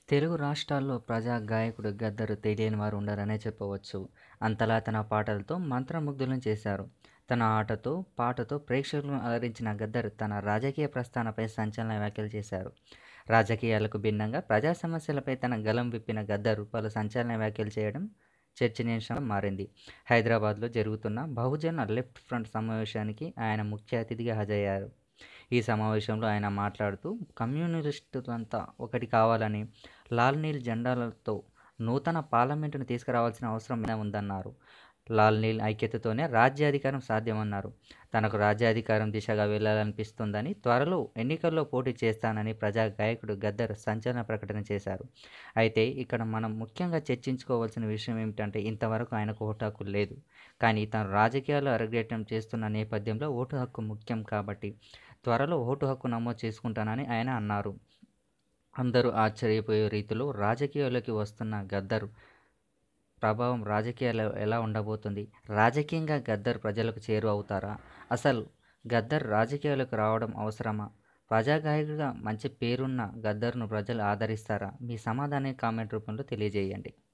తెలుగు రాష్ట్రాల్లో ప్రజా గాయకుడు గద్దర్ తెలియని వారు ఉండరనే చెప్పవచ్చు. అంతలా తన పాటలతో మంత్రముగ్ధులను చేశారు. తన ఆటతో, పాటతో ప్రేక్షకులను అలరించిన గద్దర్ తన రాజకీయ ప్రస్థానంపై సంచలన వ్యాఖ్యలు చేశారు. రాజకీయాలకు భిన్నంగా ప్రజా సమస్యలపై తన గళం విప్పిన గద్దర్ పలు సంచలన వ్యాఖ్యలు చేయడం చర్చనీయాంశంగా మారింది. హైదరాబాద్లో జరుగుతున్న బహుజన లెఫ్ట్ ఫ్రంట్ సమావేశానికి ఆయన ముఖ్య అతిథిగా హాజరయ్యారు. ఈ సమావేశంలో ఆయన మాట్లాడుతూ కమ్యూనిస్టులంతా ఒకటి కావాలని, లాల్ నీల్ జెండాలతో నూతన పార్లమెంటును తీసుకురావాల్సిన అవసరం ఉందన్నారు. లాల్ నీల్ ఐక్యతతోనే రాజ్యాధికారం సాధ్యమన్నారు. తనకు రాజ్యాధికారం దిశగా వెళ్లాలనిపిస్తోందని, త్వరలో ఎన్నికల్లో పోటీ చేస్తానని ప్రజా గాయకుడు గద్దర్ సంచలన ప్రకటన చేశారు. అయితే ఇక్కడ మనం ముఖ్యంగా చర్చించుకోవాల్సిన విషయం ఏమిటంటే ఇంతవరకు ఆయనకు ఓటు హక్కు లేదు. కానీ తాను రాజకీయాల్లో అరంగేట్రం చేస్తున్న నేపథ్యంలో ఓటు హక్కు ముఖ్యం కాబట్టి త్వరలో ఓటు హక్కు నమోదు చేసుకుంటానని ఆయన అన్నారు. అందరూ ఆశ్చర్యపోయే రీతిలో రాజకీయాల్లోకి వస్తున్న గద్దర్ ప్రభావం రాజకీయాల్లో ఎలా ఉండబోతోంది? రాజకీయంగా గద్దర్ ప్రజలకు చేరువ అవుతారా? అసలు గద్దర్ రాజకీయాల్లోకి రావడం అవసరమా? ప్రజా గాయకుడిగా మంచి పేరున్న గద్దర్ను ప్రజలు ఆదరిస్తారా? మీ సమాధానాన్ని కామెంట్ రూపంలో తెలియజేయండి.